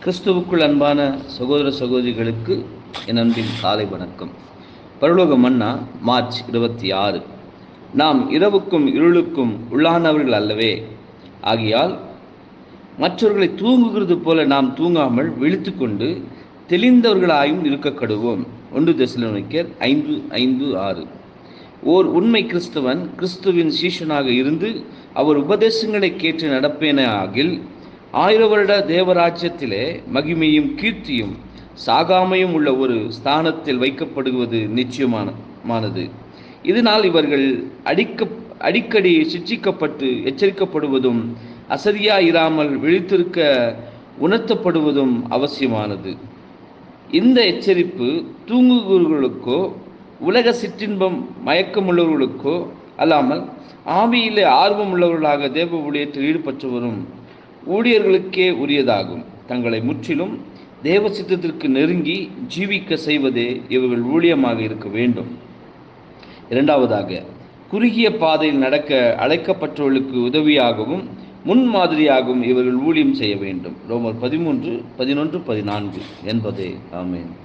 கிறிஸ்துவுக்குள் அன்பான சகோதர சகோதரிகளுக்கு என் அன்பின் காலை வணக்கம் பரலோக மன்னா மார்ச் இருபத்தி ஆறு நாம் இரவுக்கும் இருளுக்கும் உள்ளானவர்கள் அல்லவே ஆகையால் மற்றவர்களை தூங்குகிறது போல நாம் தூங்காமல் விழித்துக்கொண்டு தெளிந்தவர்களாயும் இருக்கக்கடுவோம் ஒன்று தெசலோனிக்கர் ஐந்து ஐந்து ஆறு ஓர் உண்மை கிறிஸ்தவன் கிறிஸ்துவின் சீஷனாக இருந்து அவர் உபதேசங்களை கேட்டு நடப்பேன ஆகில் ஆயிர வருட தேவராஜ்யத்திலே மகிமையும் கீர்த்தியும் சாகாமையும் உள்ள ஒரு ஸ்தானத்தில் வைக்கப்படுவது நிச்சயமான மானது இதனால் இவர்கள் அடிக்க அடிக்கடி சிட்சிக்கப்பட்டு எச்சரிக்கப்படுவதும் அசதியா இராமல் விழித்திருக்க உணர்த்தப்படுவதும் அவசியமானது இந்த எச்சரிப்பு தூங்குகிறவர்களுக்கோ உலக சிற்றின்பம் மயக்கமுள்ளவர்களுக்கோ அல்லாமல் ஆவியிலே ஆர்வம் உள்ளவர்களாக தேவ ஊழியத்தில் ஈடுபட்டு வரும் ஊழியர்களுக்கே உரியதாகும் தங்களை முற்றிலும் தேவ சித்தத்திற்கு நெருங்கி ஜீவிக்க செய்வதே இவர்கள் ஊழியமாக இருக்க வேண்டும் இரண்டாவதாக குறுகிய பாதையில் நடக்க அழைக்கப்பட்டவர்களுக்கு உதவியாகவும் முன்மாதிரியாகவும் இவர்கள் ஊழியம் செய்ய வேண்டும் ரோமர் பதிமூன்று பதினொன்று பதினான்கு என்பதே ஆமேன்